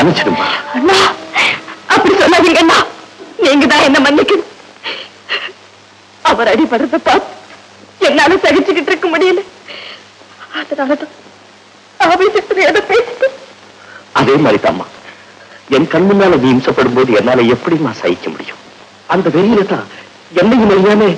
மன்னிச்சிடுமா அண்ணா அப்படி சொல்லாதீங்க அண்ணா நீங்க தான் என்ன மன்னிக்கணும் அவர் அடிபடுறத பார்த்து என்னால சகிச்சுக்கிட்டு இருக்க முடியல அதனாலதான் ஆவேசத்துல எதை பேசிட்டு அதே மாதிரி தாம்மா என் கண் முன்னால நீ இம்சப்படும் போது என்னால எப்படிம்மா சகிக்க முடியும் அந்த வெறியில தான் என்னையும் அறியாம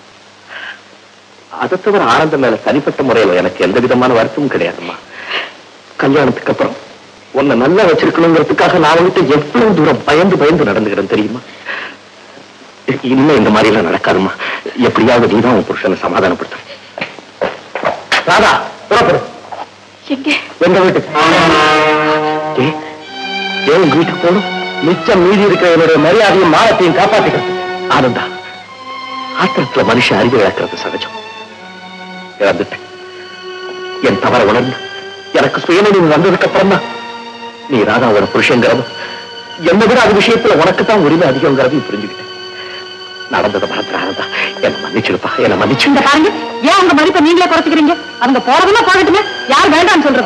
அதை தவிர ஆனந்தம் மேல தனிப்பட்ட முறையில எனக்கு எந்த விதமான வருத்தமும் கிடையாதும்மா கல்யாணத்துக்கு அப்புறம் உன்னை நல்லா வச்சிருக்கணுங்கிறதுக்காக நான் வந்துட்டு எவ்வளவு தூரம் பயந்து பயந்து நடந்துக்கிறேன் தெரியுமா இனிமே இந்த மாதிரி எல்லாம் நடக்காதும்மா எப்படியாவது நீதான் உன் புருஷனை சமாதானப்படுத்த ராதா புறப்படு எங்க எங்க வீட்டுக்கு ஏ, ஏன் உங்க வீட்டுக்கு போகணும் மிச்சம் மீதி இருக்கிற என்னுடைய மரியாதையும் மானத்தையும் காப்பாத்திக்கிறது ஆனந்தா ஆத்திரத்துல மனுஷன் அறிவு இழக்கிறது சகஜம் இழந்துட்டேன் என் தவற உணர்ந்து எனக்கு சுயநினைவு வந்ததுக்கு அப்புறம் தான் நீ ராதாவோட புருஷங்கிறதும் என்னை விட அது விஷயத்துல உனக்கு தான் உரிமை அதிகங்கிறதையும் புரிஞ்சுக்கிட்டேன் நடந்ததை மறந்து ராதா என்னை மன்னிச்சிருப்பா என்னை மன்னிச்சு இந்த பாருங்க ஏன் உங்க மதிப்பை நீங்களே குறைச்சுக்கிறீங்க அவங்க போறதுன்னா போகட்டுமே யார் வேண்டாம்னு சொல்றது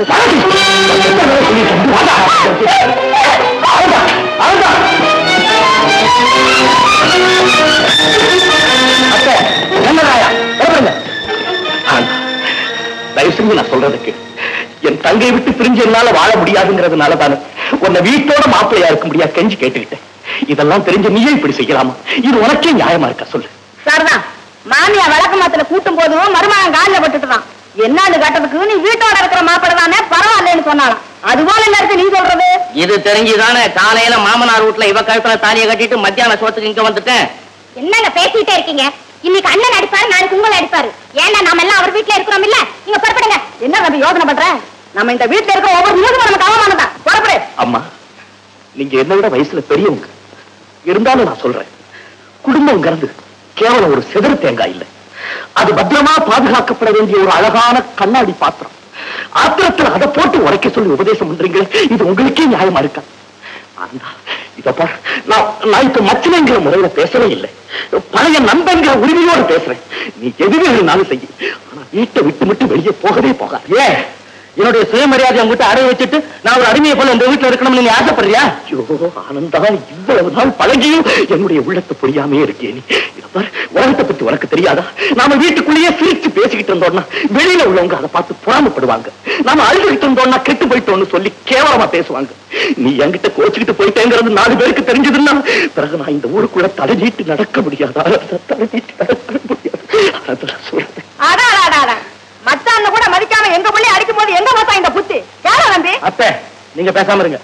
தயவு செஞ்சு நான் சொல்றதுக்கு என் தங்கை விட்டு பிரிஞ்சு என்னால வாழ முடியாதுங்கிறதுனால தானே உன்னை வீட்டோட மாப்பிள்ளையா இருக்க முடியாது கெஞ்சி கேட்டுக்கிட்டேன் இதெல்லாம் தெரிஞ்ச நீயே இப்படி செய்யலாமா இது உனக்கே நியாயமா இருக்கா சொல்லு சரிதான் மாமியா விளக்கு மாத்துல கூட்டும் போதும் மருமகன் காலில் பட்டுட்டுதான் என்னன்னு கட்டதுக்கு நீ வீட்டோட இருக்கிற மாப்பிள்ளை தானே பரவாயில்லைன்னு சொன்னாலாம் அது போல என்ன இருக்கு நீ சொல்றது இது தெரிஞ்சுதானே காலையில மாமனார் வீட்டுல இவ கழுத்துல தாலியை கட்டிட்டு மத்தியான சோத்துக்கு இங்க வந்துட்டேன் என்னங்க பேசிட்டே இருக்கீங்க இன்னைக்கு அண்ணன் அடிப்பாரு நாளைக்கு உங்களை அடிப்பாரு ஏன்னா நாம எல்லாம் அவர் வீட்டுல இருக்கிறோம் இல்ல நீங்க புறப்படுங்க என்ன தம்பி யோசனை பண்ற நம்ம இந்த வீட்டுல இருக்கிற ஒவ்வொரு நிமிஷமும் நமக்கு அவமானதான் புறப்படு அம்மா நீங்க என்னை விட வயசுல பெரியவங்க இருந்தாலும் நான் சொல்றேன் குடும்பங்கிறது கேவலம் ஒரு செதறு தேங்காய் இல்லை அது பத்திரமா பாதுகாக்கப்பட வேண்டிய ஒரு அழகான கண்ணாடி பாத்திரம் ஆத்திரத்துல அதை போட்டு உடைக்க சொல்லி உபதேசம் பண்றீங்களே இது உங்களுக்கே நியாயமா இருக்கா ஆனந்தா, இத பார் நான் நான் இப்ப மச்சனைங்கிற முறையில பேசவே இல்லை பழைய நண்பங்கிற உரிமையோடு பேசுறேன் நீ எது வேணும்னாலும் செய்ய ஆனா வீட்டை விட்டு விட்டு வெளியே போகவே போகாது ஏன் என்னுடைய சுயமரியாதை உங்ககிட்ட அடைய வச்சுட்டு நான் ஒரு அடிமையை போல இந்த வீட்டுல இருக்கணும்னு நீ ஆசைப்படுறியா ஐயோ ஆனந்தா இவ்வளவு நாள் பழகியும் என்னுடைய உள்ளத்தை புரியாமே இருக்கே நீ இத பாரு உலகத்தை பத்தி உனக்கு தெரியாதா நாம வீட்டுக்குள்ளேயே சிரிச்சு பேசிக்கிட்டு இருந்தோம்னா வெளியில உள்ளவங்க அதை பார்த்து புறாமப்படுவாங்க நாம அழுதுகிட்டு இருந்தோம்னா கெட்டு போயிட்டோம்னு சொல்லி கேவலமா பேசுவாங்க நீ என்கிட்ட கோச்சுக்கிட்டு போயிட்டேங்கிறது நாலு பேருக்கு தெரிஞ்சதுன்னா பிறகு நான் இந்த ஊருக்குள்ள தலை நீட்டு நடக்க முடியாதா தலை நீட்டு நடக்க முடியாது அதெல்லாம் சொல்றேன் அதான் அதான், அதான் மச்சான் கூட மதிக்காம எங்க புள்ளி அடிக்கும் போது எங்க பார்த்தா இந்த புத்தி கேள தம்பி அத்தை நீங்க பேசாம இருங்க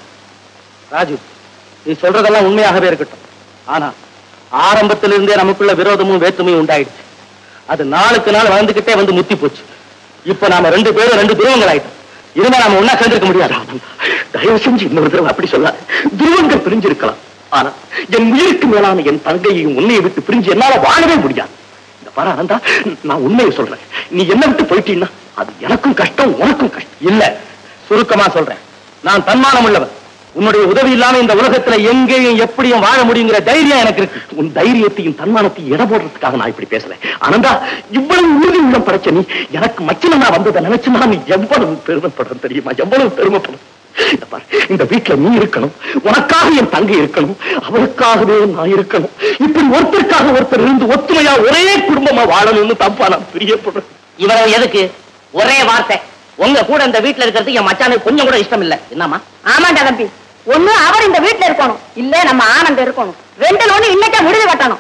ராஜு நீ சொல்றதெல்லாம் உண்மையாகவே இருக்கட்டும் ஆனா ஆரம்பத்துல இருந்தே நமக்குள்ள விரோதமும் வேற்றுமையும் உண்டாயிடுச்சு அது நாளுக்கு நாள் வளர்ந்துகிட்டே வந்து முத்தி போச்சு இப்ப நாம ரெண்டு பேரும் ரெண்டு துருவங்கள் ஆயிட்டோம் இனிமே நாம ஒன்னா சேர்ந்திருக்க முடியாது ஆனந்தா, தயவு செஞ்சு இன்னொரு தடவை அப்படி சொல்லாத துருவங்கள் பிரிஞ்சிருக்கலாம் ஆனா என் உயிருக்கு மேலான என் தங்கையையும் உன்னையை விட்டு பிரிஞ்சு என்னால வாழவே முடியாது இந்த பாரு ஆனந்தா நான் உண்மையை சொல்றேன் நீ என்ன விட்டு போயிட்டீன்னா அது எனக்கும் கஷ்டம் உனக்கும் கஷ்டம் இல்ல சுருக்கமா சொல்றேன் நான் தன்மானம் உள்ளவன் உன்னுடைய உதவி இல்லாம இந்த உலகத்துல எங்கேயும் எப்படியும் வாழ முடியுங்கிற தைரியம் எனக்கு இருக்கு உன் தைரியத்தையும் தன்மானத்தையும் இட போடுறதுக்காக நான் இப்படி பேசல ஆனந்தா இவ்வளவு உறுதி உள்ளம் படைச்ச நீ எனக்கு மச்சனா வந்ததை நினைச்சுனா நீ எவ்வளவு பெருமைப்படுற தெரியுமா எவ்வளவு பெருமைப்படும் இந்த பாரு, இந்த வீட்டுல நீ இருக்கணும் உனக்காக என் தங்கை இருக்கணும் அவளுக்காகவே நான் இருக்கணும் இப்படி ஒருத்தருக்காக ஒருத்தர் இருந்து ஒத்துமையா ஒரே குடும்பமா வாழணும்னு தப்பா நான் பிரியப்படுறேன் இவ்வளவு எதுக்கு ஒரே வார்த்தை உங்க கூட இந்த வீட்டுல இருக்கிறது என் மச்சானுக்கு கொஞ்சம் கூட இஷ்டம் இல்ல என்னமா ஆமாண்டா தம்பி ஒண்ணு அவர் இந்த வீட்டுல இருக்கணும் இல்ல நம்ம ஆனந்தம் இருக்கணும் ரெண்டுல ஒண்ணு இன்னைக்கே முடிவு கட்டணும்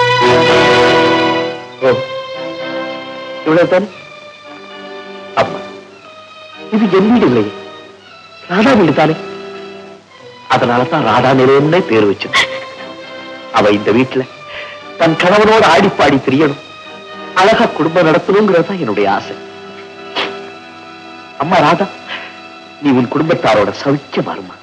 ஓ இவ்வளவுதான் அம்மா இது என் வீடு இல்லையே ராதா வீடு தானே அதனால தான் ராதா நிலையம்னே பேர் வச்சது அவ இந்த வீட்டுல தன் கணவனோட ஆடி பாடி திரியணும் அழகா குடும்பம் நடத்தணுங்கிறது தான் என்னுடைய ஆசை அம்மா ராதா நீ உன் குடும்பத்தாரோட சௌக்கியமா இருமா